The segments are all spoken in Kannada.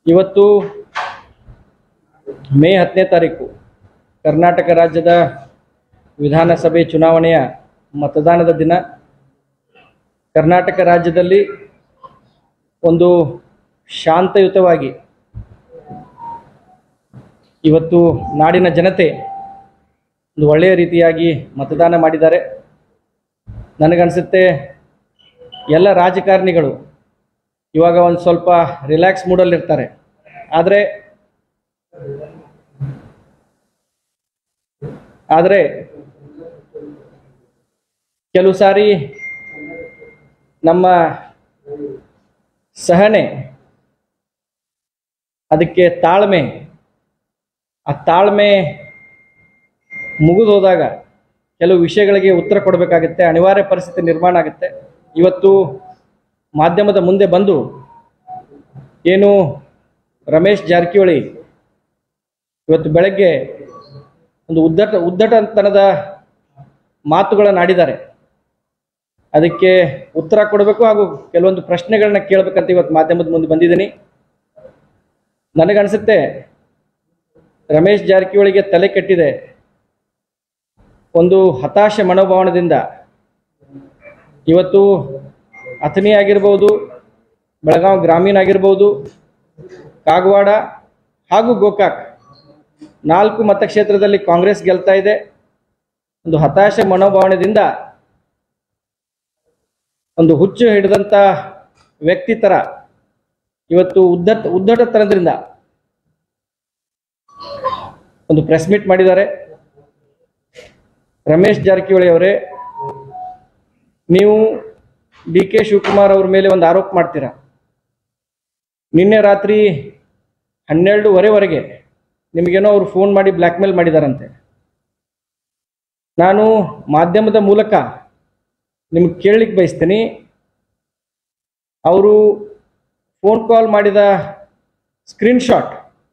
ಇವತ್ತು ಮೇ ಹತ್ತನೇ ತಾರೀಕು ಕರ್ನಾಟಕ ರಾಜ್ಯದ ವಿಧಾನಸಭೆ ಚುನಾವಣೆಯ ಮತದಾನದ ದಿನ ಕರ್ನಾಟಕ ರಾಜ್ಯದಲ್ಲಿ ಒಂದು ಶಾಂತಯುತವಾಗಿ ಇವತ್ತು ನಾಡಿನ ಜನತೆ ಒಂದು ಒಳ್ಳೆಯ ರೀತಿಯಾಗಿ ಮತದಾನ ಮಾಡಿದ್ದಾರೆ ನನಗನ್ಸುತ್ತೆ ಎಲ್ಲ ರಾಜಕಾರಣಿಗಳು ಇವಾಗ ಒಂದು ಸ್ವಲ್ಪ ರಿಲ್ಯಾಕ್ಸ್ ಮೂಡಲ್ಲಿರ್ತಾರೆ ಆದರೆ ಆದರೆ ಕೆಲವು ಸಾರಿ ನಮ್ಮ ಸಹನೆ ಅದಕ್ಕೆ ತಾಳ್ಮೆ ಆ ತಾಳ್ಮೆ ಮುಗಿದು ಹೋದಾಗ ಕೆಲವು ವಿಷಯಗಳಿಗೆ ಉತ್ತರ ಕೊಡಬೇಕಾಗುತ್ತೆ ಅನಿವಾರ್ಯ ಪರಿಸ್ಥಿತಿ ನಿರ್ಮಾಣ ಆಗುತ್ತೆ ಇವತ್ತು ಮಾಧ್ಯಮದ ಮುಂದೆ ಬಂದು ಏನು ರಮೇಶ್ ಜಾರಕಿಹೊಳಿ ಇವತ್ತು ಬೆಳಗ್ಗೆ ಒಂದು ಉದ್ದಟ ಉದ್ದಟತನದ ಮಾತುಗಳನ್ನು ಆಡಿದ್ದಾರೆ ಅದಕ್ಕೆ ಉತ್ತರ ಕೊಡಬೇಕು ಹಾಗೂ ಕೆಲವೊಂದು ಪ್ರಶ್ನೆಗಳನ್ನ ಕೇಳಬೇಕಂತ ಇವತ್ತು ಮಾಧ್ಯಮದ ಮುಂದೆ ಬಂದಿದ್ದೀನಿ ನನಗನ್ಸುತ್ತೆ ರಮೇಶ್ ಜಾರಕಿಹೊಳಿಗೆ ತಲೆ ಕೆಟ್ಟಿದೆ ಒಂದು ಹತಾಶೆ ಮನೋಭಾವನದಿಂದ ಇವತ್ತು ಅಥಣಿ ಆಗಿರ್ಬೋದು ಬೆಳಗಾವಿ ಗ್ರಾಮೀಣ ಆಗಿರ್ಬೋದು ಕಾಗವಾಡ ಹಾಗೂ ಗೋಕಾಕ್ ನಾಲ್ಕು ಮತಕ್ಷೇತ್ರದಲ್ಲಿ ಕಾಂಗ್ರೆಸ್ ಗೆಲ್ತಾ ಇದೆ ಒಂದು ಹತಾಶೆ ಮನೋಭಾವನೆಯಿಂದ ಒಂದು ಹುಚ್ಚು ಹಿಡಿದಂಥ ವ್ಯಕ್ತಿ ಥರ ಇವತ್ತು ಉದ್ದಟ ಉದ್ದಟತನದಿಂದ ಒಂದು ಪ್ರೆಸ್ ಮೀಟ್ ಮಾಡಿದ್ದಾರೆ ರಮೇಶ್ ಜಾರಕಿಹೊಳಿ ಅವರೇ ನೀವು ಡಿ ಕೆ ಶಿವಕುಮಾರ್ ಅವ್ರ ಮೇಲೆ ಒಂದು ಆರೋಪ ಮಾಡ್ತೀರಾ ನಿನ್ನೆ ರಾತ್ರಿ ಹನ್ನೆರಡೂವರೆವರೆಗೆ ನಿಮಗೇನೋ ಅವರು ಫೋನ್ ಮಾಡಿ ಬ್ಲ್ಯಾಕ್ ಮೇಲ್ ಮಾಡಿದಾರಂತೆ ನಾನು ಮಾಧ್ಯಮದ ಮೂಲಕ ನಿಮ್ಗೆ ಕೇಳಲಿಕ್ಕೆ ಬಯಸ್ತೀನಿ ಅವರು ಫೋನ್ ಕಾಲ್ ಮಾಡಿದ ಸ್ಕ್ರೀನ್ಶಾಟ್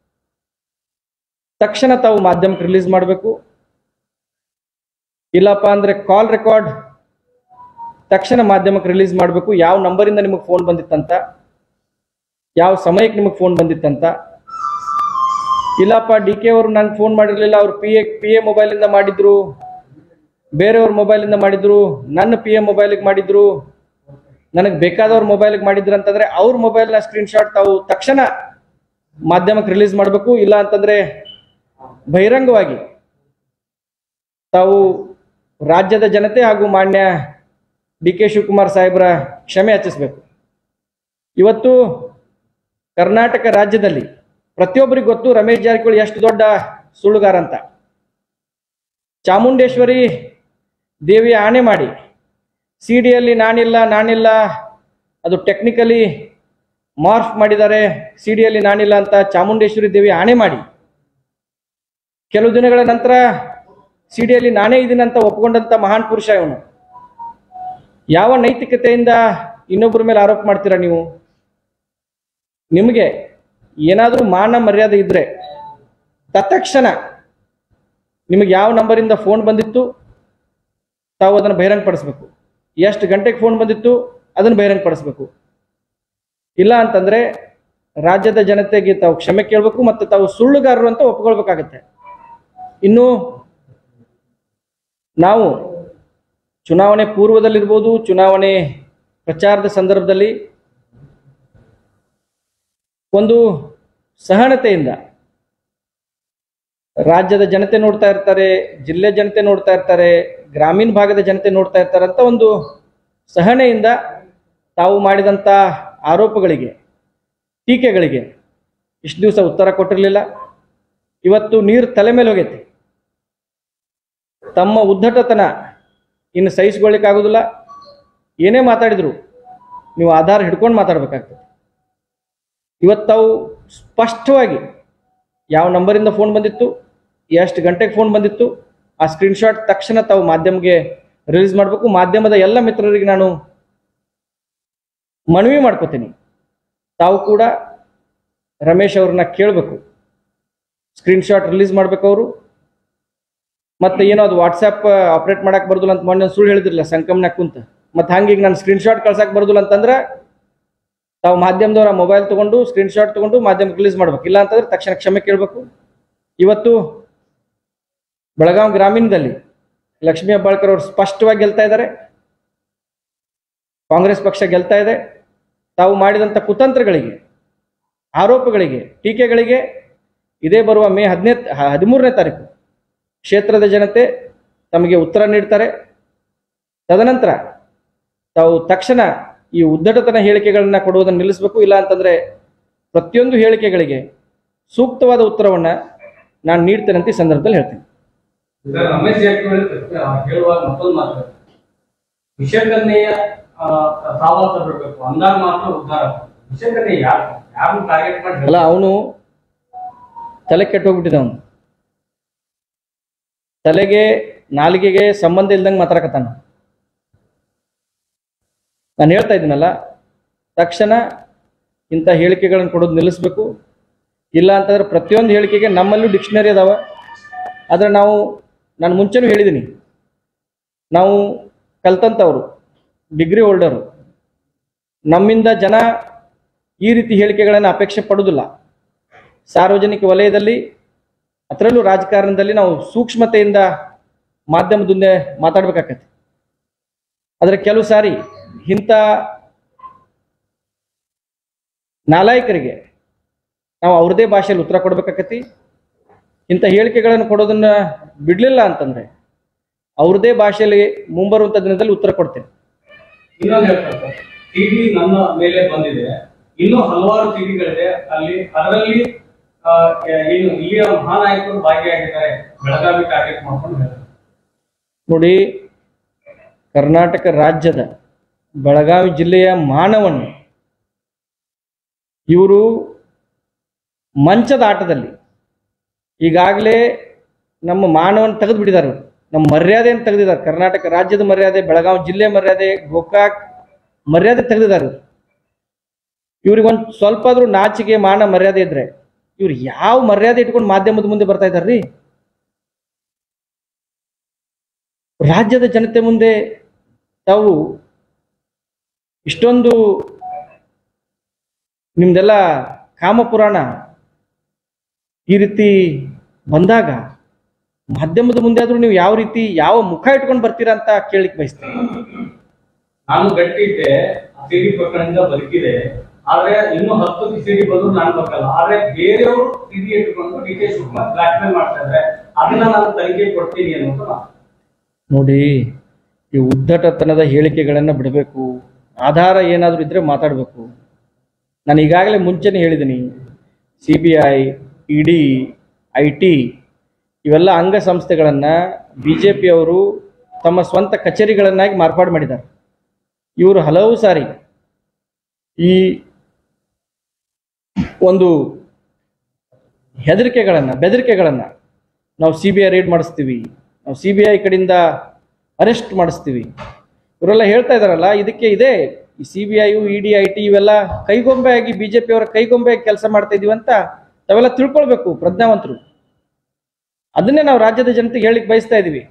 ತಕ್ಷಣ ತಾವು ಮಾಧ್ಯಮಕ್ಕೆ ರಿಲೀಸ್ ಮಾಡಬೇಕು ಇಲ್ಲಪ್ಪ ಅಂದರೆ ಕಾಲ್ ರೆಕಾರ್ಡ್ ತಕ್ಷಣ ಮಾಧ್ಯಮಕ್ಕೆ ರಿಲೀಸ್ ಮಾಡಬೇಕು ಯಾವ ನಂಬರಿಂದ ನಿಮಗೆ ಫೋನ್ ಬಂದಿತ್ತಂತ ಯಾವ ಸಮಯಕ್ಕೆ ನಿಮಗೆ ಫೋನ್ ಬಂದಿತ್ತಂತ ಇಲ್ಲಪ್ಪ ಡಿ ಕೆ ಅವರು ನಂಗೆ ಫೋನ್ ಮಾಡಿರಲಿಲ್ಲ ಅವ್ರು ಪಿ ಎ ಪಿ ಎ ಮೊಬೈಲಿಂದ ಮಾಡಿದ್ರು ಬೇರೆಯವ್ರ ಮೊಬೈಲಿಂದ ಮಾಡಿದ್ರು ನನ್ನ ಪಿ ಎ ಮೊಬೈಲಿಗೆ ಮಾಡಿದ್ರು ನನಗೆ ಬೇಕಾದವ್ರ ಮೊಬೈಲಿಗೆ ಮಾಡಿದ್ರು ಅಂತಂದ್ರೆ ಅವ್ರ ಮೊಬೈಲ್ನ ಸ್ಕ್ರೀನ್ಶಾಟ್ ತಾವು ತಕ್ಷಣ ಮಾಧ್ಯಮಕ್ಕೆ ರಿಲೀಸ್ ಮಾಡಬೇಕು ಇಲ್ಲ ಅಂತಂದ್ರೆ ಬಹಿರಂಗವಾಗಿ ತಾವು ರಾಜ್ಯದ ಜನತೆ ಹಾಗೂ ಮಾನ್ಯ ಡಿ ಕೆ ಶಿವಕುಮಾರ್ ಸಾಹೇಬ್ರ ಕ್ಷಮೆ ಯಾಚಿಸಬೇಕು ಇವತ್ತು ಕರ್ನಾಟಕ ರಾಜ್ಯದಲ್ಲಿ ಪ್ರತಿಯೊಬ್ಬರಿಗೆ ಗೊತ್ತು ರಮೇಶ್ ಜಾರಕಿಹೊಳಿ ಎಷ್ಟು ದೊಡ್ಡ ಸುಳ್ಳುಗಾರ ಅಂತ ಚಾಮುಂಡೇಶ್ವರಿ ದೇವಿಯ ಆಣೆ ಮಾಡಿ ಸಿ ಡಿಯಲ್ಲಿ ನಾನಿಲ್ಲ ನಾನಿಲ್ಲ ಅದು ಟೆಕ್ನಿಕಲಿ ಮಾರ್ಫ್ ಮಾಡಿದ್ದಾರೆ ಸಿ ಡಿಯಲ್ಲಿ ನಾನಿಲ್ಲ ಅಂತ ಚಾಮುಂಡೇಶ್ವರಿ ದೇವಿ ಆಣೆ ಮಾಡಿ ಕೆಲವು ದಿನಗಳ ನಂತರ ಸಿ ಡಿಯಲ್ಲಿ ನಾನೇ ಇದ್ದೀನಿ ಅಂತ ಒಪ್ಕೊಂಡಂತ ಮಹಾನ್ ಪುರುಷ ಇವನು ಯಾವ ನೈತಿಕತೆಯಿಂದ ಇನ್ನೊಬ್ಬರ ಮೇಲೆ ಆರೋಪ ಮಾಡ್ತೀರಾ ನೀವು ನಿಮಗೆ ಏನಾದರೂ ಮಾನ ಮರ್ಯಾದೆ ಇದ್ರೆ ತತ್ಕ್ಷಣ ನಿಮಗೆ ಯಾವ ನಂಬರಿಂದ ಫೋನ್ ಬಂದಿತ್ತು ತಾವು ಅದನ್ನು ಬಹಿರಂಗಪಡಿಸ್ಬೇಕು ಎಷ್ಟು ಗಂಟೆಗೆ ಫೋನ್ ಬಂದಿತ್ತು ಅದನ್ನು ಬಹಿರಂಗಪಡಿಸ್ಬೇಕು ಇಲ್ಲ ಅಂತಂದ್ರೆ ರಾಜ್ಯದ ಜನತೆಗೆ ತಾವು ಕ್ಷಮೆ ಕೇಳಬೇಕು ಮತ್ತು ತಾವು ಸುಳ್ಳುಗಾರರು ಅಂತ ಒಪ್ಕೊಳ್ಬೇಕಾಗತ್ತೆ ಇನ್ನು ನಾವು ಚುನಾವಣೆ ಪೂರ್ವದಲ್ಲಿರ್ಬೋದು ಚುನಾವಣೆ ಪ್ರಚಾರದ ಸಂದರ್ಭದಲ್ಲಿ ಒಂದು ಸಹನತೆಯಿಂದ ರಾಜ್ಯದ ಜನತೆ ನೋಡ್ತಾ ಇರ್ತಾರೆ ಜಿಲ್ಲೆ ಜನತೆ ನೋಡ್ತಾ ಇರ್ತಾರೆ ಗ್ರಾಮೀಣ ಭಾಗದ ಜನತೆ ನೋಡ್ತಾ ಇರ್ತಾರೆ ಅಂತ ಒಂದು ಸಹನೆಯಿಂದ ತಾವು ಮಾಡಿದಂಥ ಆರೋಪಗಳಿಗೆ ಟೀಕೆಗಳಿಗೆ ಇಷ್ಟು ದಿವಸ ಉತ್ತರ ಕೊಟ್ಟಿರಲಿಲ್ಲ ಇವತ್ತು ನೀರು ತಲೆ ಮೇಲೆ ಹೋಗೈತಿ ತಮ್ಮ ಉದ್ದಟತನ ಇನ್ನು ಸಹಿಸ್ಕೊಳ್ಳಿಕ್ಕಾಗೋದಿಲ್ಲ ಏನೇ ಮಾತಾಡಿದ್ರು ನೀವು ಆಧಾರ ಹಿಡ್ಕೊಂಡು ಮಾತಾಡ್ಬೇಕಾಗ್ತದೆ ಇವತ್ತು ತಾವು ಸ್ಪಷ್ಟವಾಗಿ ಯಾವ ನಂಬರಿಂದ ಫೋನ್ ಬಂದಿತ್ತು ಎಷ್ಟು ಗಂಟೆಗೆ ಫೋನ್ ಬಂದಿತ್ತು ಆ ಸ್ಕ್ರೀನ್ಶಾಟ್ ತಕ್ಷಣ ತಾವು ಮಾಧ್ಯಮಕ್ಕೆ ರಿಲೀಸ್ ಮಾಡಬೇಕು ಮಾಧ್ಯಮದ ಎಲ್ಲ ಮಿತ್ರರಿಗೆ ನಾನು ಮನವಿ ಮಾಡ್ಕೋತೀನಿ ತಾವು ಕೂಡ ರಮೇಶ್ ಅವ್ರನ್ನ ಕೇಳಬೇಕು ಸ್ಕ್ರೀನ್ಶಾಟ್ ರಿಲೀಸ್ ಮಾಡ್ಬೇಕು ಅವರು ಮತ್ತೆ ಏನೋ ಅದು ವಾಟ್ಸಪ್ ಆಪ್ರೇಟ್ ಮಾಡಕ್ ಬರ್ದಿಲ್ಲ ಅಂತ ಮೊನ್ನೆ ಒಂದ್ ಸುಳ್ಳು ಹೇಳಿದ್ರಲ್ಲ ಸಂಕಮ್ನಾಗ ಕುಂತ ಮತ್ತೆ ಹಂಗೆ ಈಗ ನಾನು ಸ್ಕ್ರೀನ್ಶಾಟ್ ಕಳ್ಸಕ್ ಬರ್ದಿಲ್ಲ ಅಂತಂದ್ರೆ ತಾವು ಮಾಧ್ಯಮದವರ ಮೊಬೈಲ್ ತಗೊಂಡು ಸ್ಕ್ರೀನ್ ಶಾಟ್ ತಗೊಂಡು ಮಾಧ್ಯಮಕ್ಕೆ ರಿಲೀಸ್ ಮಾಡ್ಬೇಕು ಇಲ್ಲ ಅಂತಂದ್ರೆ ತಕ್ಷಣ ಕ್ಷಮೆ ಕೇಳಬೇಕು ಇವತ್ತು ಬೆಳಗಾವಿ ಗ್ರಾಮೀಣದಲ್ಲಿ ಲಕ್ಷ್ಮೀ ಹೆಬ್ಬಾಳ್ಕರ್ ಅವರು ಸ್ಪಷ್ಟವಾಗಿ ಗೆಲ್ತಾ ಇದ್ದಾರೆ ಕಾಂಗ್ರೆಸ್ ಪಕ್ಷ ಗೆಲ್ತಾ ಇದೆ ತಾವು ಮಾಡಿದಂಥ ಕುತಂತ್ರಗಳಿಗೆ ಆರೋಪಗಳಿಗೆ ಟೀಕೆಗಳಿಗೆ ಇದೇ ಬರುವ ಮೇ ಹದಿನೇ ಹದಿಮೂರನೇ ತಾರೀಕು ಕ್ಷೇತ್ರದ ಜನತೆ ತಮಗೆ ಉತ್ತರ ನೀಡ್ತಾರೆ ತದನಂತರ ತಾವು ತಕ್ಷಣ ಈ ಉದ್ದಟತನ ಹೇಳಿಕೆಗಳನ್ನ ಕೊಡುವುದನ್ನು ನಿಲ್ಲಿಸಬೇಕು ಇಲ್ಲ ಅಂತಂದ್ರೆ ಪ್ರತಿಯೊಂದು ಹೇಳಿಕೆಗಳಿಗೆ ಸೂಕ್ತವಾದ ಉತ್ತರವನ್ನ ನಾನು ನೀಡ್ತೇನೆ ಅಂತ ಈ ಸಂದರ್ಭದಲ್ಲಿ ಹೇಳ್ತೀನಿ ಸರ್ ರಮೇಶ್ ಜಾರಕಿಹೊಳಿ ಹೇಳುವಾಗ ಮತ್ತೊಂದು ಮಾತು ವಿಷಕನ್ನೆಯ ಸಾವಾಸ ಬಿಡ್ಬೇಕು ಅಂದಾಗ ಮಾತ್ರ ಉದ್ಧಾರ ವಿಷಕನ್ನೇ ಯಾರು ಯಾರು ಟಾರ್ಗೆಟ್ ಮಾಡಿ ಅಲ್ಲ ಅವನು ತಲೆ ಕೆಟ್ಟೋಗ್ಬಿಟ್ಟಿದೆ ಅವನು ತಲೆಗೆ ನಾಲಿಗೆಗೆ ಸಂಬಂಧ ಇಲ್ದಂಗೆ ಮಾತಾಡಕತ್ತಾನ ನಾನು ಹೇಳ್ತಾ ಇದ್ದೀನಲ್ಲ ತಕ್ಷಣ ಇಂಥ ಹೇಳಿಕೆಗಳನ್ನು ಕೊಡೋದು ನಿಲ್ಲಿಸ್ಬೇಕು ಇಲ್ಲ ಅಂತಂದ್ರೆ ಪ್ರತಿಯೊಂದು ಹೇಳಿಕೆಗೆ ನಮ್ಮಲ್ಲೂ ಡಿಕ್ಷನರಿ ಅದಾವ ಆದರೆ ನಾವು ನಾನು ಮುಂಚೆನೂ ಹೇಳಿದ್ದೀನಿ ನಾವು ಕಲ್ತಂಥವ್ರು ಡಿಗ್ರಿ ಹೋಲ್ಡರು ನಮ್ಮಿಂದ ಜನ ಈ ರೀತಿ ಹೇಳಿಕೆಗಳನ್ನು ಅಪೇಕ್ಷೆ ಪಡುವುದಿಲ್ಲ ಸಾರ್ವಜನಿಕ ವಲಯದಲ್ಲಿ ಅದರಲ್ಲೂ ರಾಜಕಾರಣದಲ್ಲಿ ನಾವು ಸೂಕ್ಷ್ಮತೆಯಿಂದ ಮಾಧ್ಯಮದ ಮುಂದೆ ಮಾತಾಡ್ಬೇಕಾಗತ್ತೆ ಆದರೆ ಕೆಲವು ಸಾರಿ ಇಂಥ ನಾಲಾಯಕರಿಗೆ ನಾವು ಅವ್ರದೇ ಭಾಷೆಯಲ್ಲಿ ಉತ್ತರ ಕೊಡ್ಬೇಕಾಕತಿ ಇಂಥ ಹೇಳಿಕೆಗಳನ್ನು ಕೊಡೋದನ್ನ ಬಿಡಲಿಲ್ಲ ಅಂತಂದ್ರೆ ಅವ್ರದೇ ಭಾಷೆಯಲ್ಲಿ ಮುಂಬರುವಂಥ ದಿನದಲ್ಲಿ ಉತ್ತರ ಕೊಡ್ತೇನೆ ಇನ್ನೊಂದು ಹೇಳ್ತಾರೆ ಸಿಡಿ ನನ್ನ ಮೇಲೆ ಬಂದಿದೆ ಇನ್ನೂ ಹಲವಾರು ಸಿಡಿಗಳಿದೆ ಅಲ್ಲಿ ಅದರಲ್ಲಿ ಆ, ಏನು ಇಲ್ಲಿಯ ಮಹಾನಾಯಕರು ಭಾಗಿಯಾಗಿದ್ದಾರೆ ಬೆಳಗಾವಿ ಟಾರ್ಗೆಟ್ ಮಾಡ್ಕೊಂಡು ಹೇಳ್ತಾರೆ ನೋಡಿ ಕರ್ನಾಟಕ ರಾಜ್ಯದ ಬೆಳಗಾವಿ ಜಿಲ್ಲೆಯ ಮಾನವನ್ನು ಇವರು ಮಂಚದ ಆಟದಲ್ಲಿ ಈಗಾಗಲೇ ನಮ್ಮ ಮಾನವನ್ನು ತೆಗೆದು ಬಿಟ್ಟಿದ್ದಾರೆ ಇವ್ರು. ನಮ್ಮ ಮರ್ಯಾದೆಯನ್ನು ತೆಗೆದಿದ್ದಾರೆ ಕರ್ನಾಟಕ ರಾಜ್ಯದ ಮರ್ಯಾದೆ ಬೆಳಗಾವಿ ಜಿಲ್ಲೆ ಮರ್ಯಾದೆ ಗೋಕಾಕ್ ಮರ್ಯಾದೆ ತೆಗೆದಿದ್ದಾರೆ ಇವ್ರು. ಇವ್ರಿಗೊಂದು ಸ್ವಲ್ಪ ಆದ್ರೂ ನಾಚಿಕೆ ಮಾನ ಮರ್ಯಾದೆ ಇದ್ರೆ ಇವ್ರು ಯಾವ ಮರ್ಯಾದೆ ಇಟ್ಕೊಂಡು ಮಾಧ್ಯಮದ ಮುಂದೆ ಬರ್ತಾ ಇದ್ದಾರ್ರಿ ರಾಜ್ಯದ ಜನತೆ ಮುಂದೆ ತಾವು ಇಷ್ಟೊಂದು ನಿಮ್ದೆಲ್ಲ ಕಾಮಪುರಾಣ ಈ ರೀತಿ ಬಂದಾಗ ಮಾಧ್ಯಮದ ಮುಂದೆ ಆದ್ರೂ ನೀವು ಯಾವ ರೀತಿ ಯಾವ ಮುಖ ಇಟ್ಕೊಂಡು ಬರ್ತೀರಾ ಅಂತ ಕೇಳಲಿಕ್ಕೆ ಬಯಸ್ತೇನೆ ನಾನು ಗಟ್ಟಿ ಇದ್ದೆ ಸಿಡಿ ಪ್ರಕರಣದಿಂದ ಬದುಕಿದೆ ಆದ್ರೆ ಇನ್ನು ಹತ್ತು ಸಿಡಿ ಬಂದ್ರು ನಾನು ಬದುಕಲ್ಲ ಆದ್ರೆ ಬೇರೆಯವರು ಸಿಡಿ ಇಟ್ಕೊಂಡು D K Shivakumar blackmail ಮಾಡ್ತಾ ಇದ್ದಾರೆ ಅದನ್ನ ನಾನು ತನಿಖೆ ಕೊಡ್ತೀನಿ ಅನ್ನೋದು ಮಾತು. ನೋಡಿ ಈ ಉದ್ದಟತನದ ಹೇಳಿಕೆಗಳನ್ನು ಬಿಡಬೇಕು ಆಧಾರ ಏನಾದರೂ ಇದ್ರೆ ಮಾತಾಡಬೇಕು ನಾನು ಈಗಾಗಲೇ ಮುಂಚೆನೇ ಹೇಳಿದ್ದೀನಿ C B I E D I T ಇವೆಲ್ಲ ಅಂಗಸಂಸ್ಥೆಗಳನ್ನು ಬಿ ಜೆ ಪಿಯವರು ತಮ್ಮ ಸ್ವಂತ ಕಚೇರಿಗಳನ್ನಾಗಿ ಮಾರ್ಪಾಡು ಮಾಡಿದ್ದಾರೆ ಇವರು ಹಲವು ಸಾರಿ ಈ ಒಂದು ಹೆದರಿಕೆಗಳನ್ನು ಬೆದರಿಕೆಗಳನ್ನು ನಾವು ಸಿ ಬಿ ಐ ರೇಡ್ ಮಾಡಿಸ್ತೀವಿ ನಾವು ಸಿ ಬಿ ಐ ಕಡೆಯಿಂದ ಅರೆಸ್ಟ್ ಮಾಡಿಸ್ತೀವಿ ಇವರೆಲ್ಲ ಹೇಳ್ತಾ ಇದಾರಲ್ಲ ಇದಕ್ಕೆ ಇದೆ ಈ C B I E D I T ಇವೆಲ್ಲ ಕೈಗೊಂಬೆ ಆಗಿ ಬಿ ಜೆ ಪಿಯವರ ಕೈಗೊಂಬೆ ಆಗಿ ಕೆಲಸ ಮಾಡ್ತಾ ಇದೀವಿ ಅಂತ ತಾವೆಲ್ಲ ತಿಳ್ಕೊಳ್ಬೇಕು ಪ್ರಜ್ಞಾವಂತರು ಅದನ್ನೇ ನಾವು ರಾಜ್ಯದ ಜನತೆಗೆ ಹೇಳಿಕ್ ಬಯಸ್ತಾ ಇದೀವಿ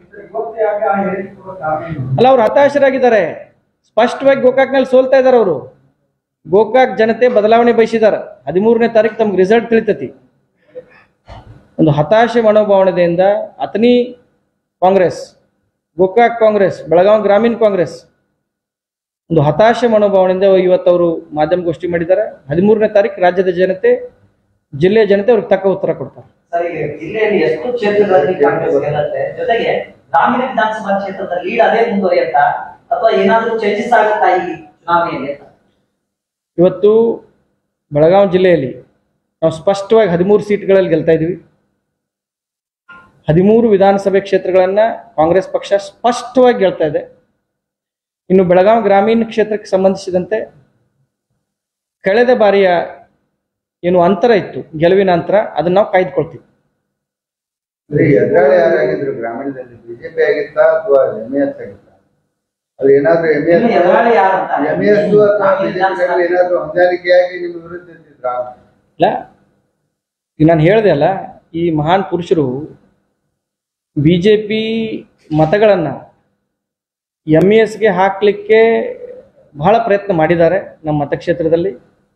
ಅಲ್ಲ ಅವ್ರು ಹತಾಶರಾಗಿದ್ದಾರೆ ಸ್ಪಷ್ಟವಾಗಿ ಗೋಕಾಕ್ನಲ್ಲಿ ಸೋಲ್ತಾ ಇದ್ದಾರೆ ಅವರು ಗೋಕಾಕ್ ಜನತೆ ಬದಲಾವಣೆ ಬಯಸಿದ್ದಾರೆ ಹದಿಮೂರನೇ ತಾರೀಕು ತಮ್ಗೆ ರಿಸಲ್ಟ್ ತಿಳಿತತಿ ಒಂದು ಹತಾಶೆ ಮನೋಭಾವನೆಯಿಂದ ಅತನಿ ಕಾಂಗ್ರೆಸ್ ಗೋಕಾಕ್ ಕಾಂಗ್ರೆಸ್ ಬೆಳಗಾವಿ ಗ್ರಾಮೀಣ ಕಾಂಗ್ರೆಸ್ ಒಂದು ಹತಾಶೆ ಮನೋಭಾವನೆಯಿಂದ ಇವತ್ತು ಅವರು ಮಾಧ್ಯಮಗೋಷ್ಠಿ ಮಾಡಿದ್ದಾರೆ ಹದಿಮೂರನೇ ತಾರೀಕು ರಾಜ್ಯದ ಜನತೆ ಜಿಲ್ಲೆಯ ಜನತೆ ಅವ್ರಿಗೆ ತಕ್ಕ ಉತ್ತರ ಕೊಡ್ತಾರೆ ಸರ್ ಈಗ ಜಿಲ್ಲೆಯಲ್ಲಿ ಎಷ್ಟು ಕ್ಷೇತ್ರಗಳಲ್ಲಿ ಕಾಂಗ್ರೆಸ್ ಗೆಲ್ಲತ್ತೆ ಜೊತೆಗೆ ಗ್ರಾಮೀಣ ವಿಧಾನಸಭಾ ಕ್ಷೇತ್ರದ ಲೀಡ್ ಅದೇ ಮುಂದುವರಿಯತ್ತ ಅಥವಾ ಏನಾದ್ರೂ ಚೇಂಜಸ್ ಆಗುತ್ತಾ ಈ ಚುನಾವಣೆಯಲ್ಲಿ ಅಂತ? ಇವತ್ತು ಬೆಳಗಾವಿ ಜಿಲ್ಲೆಯಲ್ಲಿ ನಾವು ಸ್ಪಷ್ಟವಾಗಿ ಹದಿಮೂರು ಸೀಟ್ಗಳಲ್ಲಿ ಗೆಲ್ತಾ ಇದ್ದೀವಿ ಹದಿಮೂರು ವಿಧಾನಸಭೆ ಕ್ಷೇತ್ರಗಳನ್ನ ಕಾಂಗ್ರೆಸ್ ಪಕ್ಷ ಸ್ಪಷ್ಟವಾಗಿ ಗೆಲ್ತಾ ಇದೆ ಇನ್ನು ಬೆಳಗಾವಿ ಗ್ರಾಮೀಣ ಕ್ಷೇತ್ರಕ್ಕೆ ಸಂಬಂಧಿಸಿದಂತೆ ಕಳೆದ ಬಾರಿಯ ಏನು ಅಂತರ ಇತ್ತು ಗೆಲುವಿನ ಅಂತರ ಅದನ್ನ ನಾವು ಕಾಯ್ದುಕೊಳ್ತೀವಿ ಅಂದ್ರೆ ಎದುರಾಳಿ ಯಾರಾಗಿದ್ರು ಗ್ರಾಮೀಣದಲ್ಲಿ ಬಿಜೆಪಿ ಆಗಿತ್ತಾ ಅಥವಾ ಎಂ ಎಸ್ ಆಗಿತ್ತಾ ಅದು ಏನಾದ್ರು ಎಂ ಇನ್ನು ಎದುರಾಳಿ ಯಾರು ಅಂತ ಎಂ ಎಸ್ ಅಥವಾ ಬಿಜೆಪಿ ಏನಾದ್ರು ಹೊಂದಾಣಿಕೆಯಾಗಿ ನಿಮ್ಮ ವಿರುದ್ಧ ಇದ್ದಿದ್ರಾ ಇಲ್ಲ ಈಗ ನಾನು ಹೇಳಿದೆ ಅಲ್ಲ ಈ ಮಹಾನ್ ಪುರುಷರು ಬಿ ಜೆ ಪಿ ಮತಗಳನ್ನು ಎಮ್ ಇ ಎಸ್ಗೆ ಹಾಕಲಿಕ್ಕೆ ಬಹಳ ಪ್ರಯತ್ನ ಮಾಡಿದ್ದಾರೆ ನಮ್ಮ ಮತಕ್ಷೇತ್ರದಲ್ಲಿ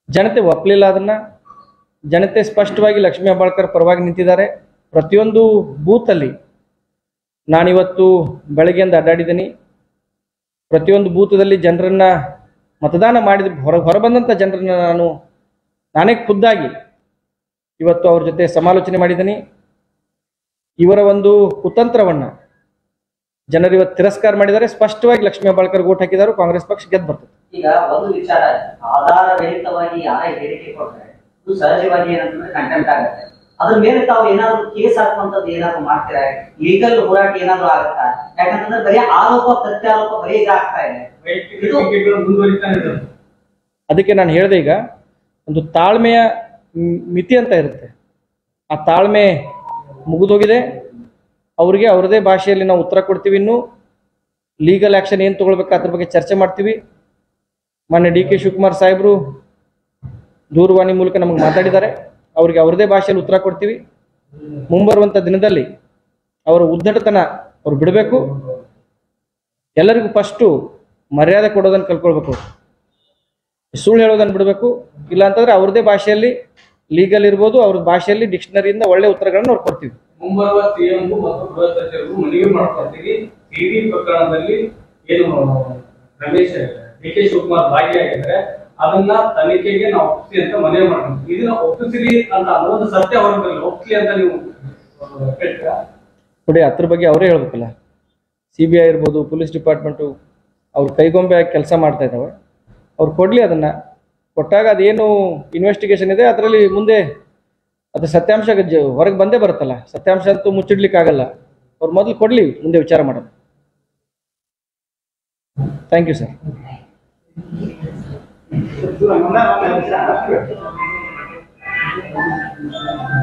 ಜನತೆ ಒಪ್ಪಲಿಲ್ಲ ಅದನ್ನ ಜನತೆ ಸ್ಪಷ್ಟವಾಗಿ ಲಕ್ಷ್ಮೀ ಹೆಬ್ಬಾಳ್ಕರ್ ಪರವಾಗಿ ನಿಂತಿದ್ದಾರೆ ಪ್ರತಿಯೊಂದು ಬೂತಲ್ಲಿ ನಾನಿವತ್ತು ಬೆಳಗ್ಗೆಯಿಂದ ಅಡ್ಡಾಡಿದ್ದೀನಿ ಪ್ರತಿಯೊಂದು ಬೂತದಲ್ಲಿ ಜನರನ್ನ ಮತದಾನ ಮಾಡಿದ ಹೊರ ಹೊರಬಂದಂಥ ಜನರನ್ನ ನಾನು ನಾನೇ ಖುದ್ದಾಗಿ ಇವತ್ತು ಅವ್ರ ಜೊತೆ ಸಮಾಲೋಚನೆ ಮಾಡಿದ್ದೀನಿ ಇವರ ಒಂದು ಕುತಂತ್ರವನ್ನ ಜನರು ಇವತ್ತು ತಿರಸ್ಕಾರ ಮಾಡಿದ್ದಾರೆ ಸ್ಪಷ್ಟವಾಗಿ ಲಕ್ಷ್ಮೀ ಹೆಬ್ಬಾಳ್ಕರ್ ಓಟ್ ಹಾಕಿದ್ದಾರೆ ಕಾಂಗ್ರೆಸ್ ಪಕ್ಷ ಗೆದ್ದು ಬರ್ತದೆ ಈಗ ಒಂದು ವಿಚಾರ ಆಧಾರ ರಹಿತವಾಗಿ ಯಾರೇ ಹೇಳಿಕೆ ಕೊಡ್ತಾರೆ ಇದು ಸಹಜವಾಗಿ ಏನಂತಂದ್ರೆ ಕಂಟೆಂಟ್ ಆಗುತ್ತೆ ಅದ್ರ ಮೇಲೆ ತಾವು ಏನಾದ್ರು ಕೇಸ್ ಹಾಕುವಂತದ್ದು ಏನಾದ್ರು ಮಾಡ್ತೀರಾ ಲೀಗಲ್ ಹೋರಾಟ ಏನಾದ್ರು ಆಗುತ್ತಾ ಯಾಕಂತಂದ್ರೆ ಬರೀ ಆರೋಪ ಪ್ರತ್ಯಾರೋಪ ಬರೀ ಇದಾಗ್ತಾ ಇದೆ ವೈಯಕ್ತಿಕ ಟೀಕೆಗಳು ಮುಂದುವರಿತಾನೆ ಇದ್ದಾವೆ ಅದಕ್ಕೆ ನಾನು ಹೇಳಿದೆ ಈಗ ಒಂದು ತಾಳ್ಮೆಯ ಮ್- ಮಿತಿ ಅಂತ ಇರುತ್ತೆ ಆ ತಾಳ್ಮೆ ಮುಗಿದೋಗಿದೆ ಅವ್ರಿಗೆ ಅವ್ರದೇ ಭಾಷೆಯಲ್ಲಿ ನಾವು ಉತ್ತರ ಕೊಡ್ತೀವಿ ಇನ್ನು ಲೀಗಲ್ ಆ್ಯಕ್ಷನ್ ಏನು ತೊಗೊಳ್ಬೇಕು ಅದ್ರ ಬಗ್ಗೆ ಚರ್ಚೆ ಮಾಡ್ತೀವಿ ಮೊನ್ನೆ ಡಿ ಕೆ ಶಿವಕುಮಾರ್ ಸಾಹೇಬರು ದೂರವಾಣಿ ಮೂಲಕ ನಮಗೆ ಮಾತಾಡಿದ್ದಾರೆ ಅವ್ರಿಗೆ ಅವ್ರದೇ ಭಾಷೆಯಲ್ಲಿ ಉತ್ತರ ಕೊಡ್ತೀವಿ ಮುಂಬರುವಂಥ ದಿನದಲ್ಲಿ ಅವರ ಉದ್ದಟತನ ಅವ್ರು ಬಿಡಬೇಕು ಎಲ್ಲರಿಗೂ ಫಸ್ಟು ಮರ್ಯಾದೆ ಕೊಡೋದನ್ನು ಕಲ್ಕೊಳ್ಬೇಕು ಸುಳ್ಳು ಹೇಳೋದನ್ನು ಬಿಡಬೇಕು ಇಲ್ಲ ಅಂತಂದ್ರೆ ಅವ್ರದೇ ಭಾಷೆಯಲ್ಲಿ ಲೀಗಲ್ ಇರ್ಬೋದು ಅವ್ರ ಭಾಷೆಯಲ್ಲಿ ಡಿಕ್ಷನರಿಯಿಂದ ಒಳ್ಳೆ ಉತ್ತರಗಳನ್ನು ಅವ್ರು ಕೊಡ್ತೀವಿ ಮುಂಬರುವ ಸಿಎಂ ಮತ್ತು ಗೃಹ ಸಚಿವರು ಮನವಿ ಮಾಡ್ಕೊಳ್ತೀವಿ ಸಿಡಿ ಪ್ರಕರಣದಲ್ಲಿ ಏನು ರಮೇಶ್ ಡಿ ಕೆ ಶಿವಕುಮಾರ್ ಭಾಗಿಯಾಗಿದ್ರೆ ಅದನ್ನ ತನಿಖೆಗೆ ನಾವು ಒಪ್ಪಿಸಿ ಅಂತ ಮನವಿ ಮಾಡ್ತೀವಿ ಇದನ್ನ ಒಪ್ಪಿಸಿರಿ ಅಂತ ಅನ್ನೋದು ಸತ್ಯ ಹೊರಬರಲ್ಲ ಒಪ್ಪಿಸಿ ಅಂತ ನೀವು ಆ, ಹೇಳ್ತೀರಾ ನೋಡಿ ಅದ್ರ ಬಗ್ಗೆ ಅವರೇ ಹೇಳ್ಬೇಕಲ್ಲ ಸಿ ಬಿ ಐ ಇರ್ಬೋದು ಪೊಲೀಸ್ ಡಿಪಾರ್ಟ್ಮೆಂಟು ಅವ್ರ ಕೈಗೊಂಬೆ ಆಗಿ ಕೆಲಸ ಮಾಡ್ತಾ ಇದ್ದಾವೆ ಅವ್ರು ಕೊಡಲಿ ಅದನ್ನು ಕೊಟ್ಟಾಗ ಅದೇನು ಇನ್ವೆಸ್ಟಿಗೇಷನ್ ಇದೆ ಅದರಲ್ಲಿ ಮುಂದೆ ಅದು ಸತ್ಯಾಂಶ ಹೊರಗೆ ಬಂದೇ ಬರುತ್ತಲ್ಲ ಸತ್ಯಾಂಶ ಅಂತೂ ಮುಚ್ಚಿಡ್ಲಿಕ್ಕೆ ಆಗಲ್ಲ ಅವ್ರು ಮೊದಲು ಕೊಡಲಿ ಮುಂದೆ ವಿಚಾರ ಮಾಡೋಣ thank you sir Thank you.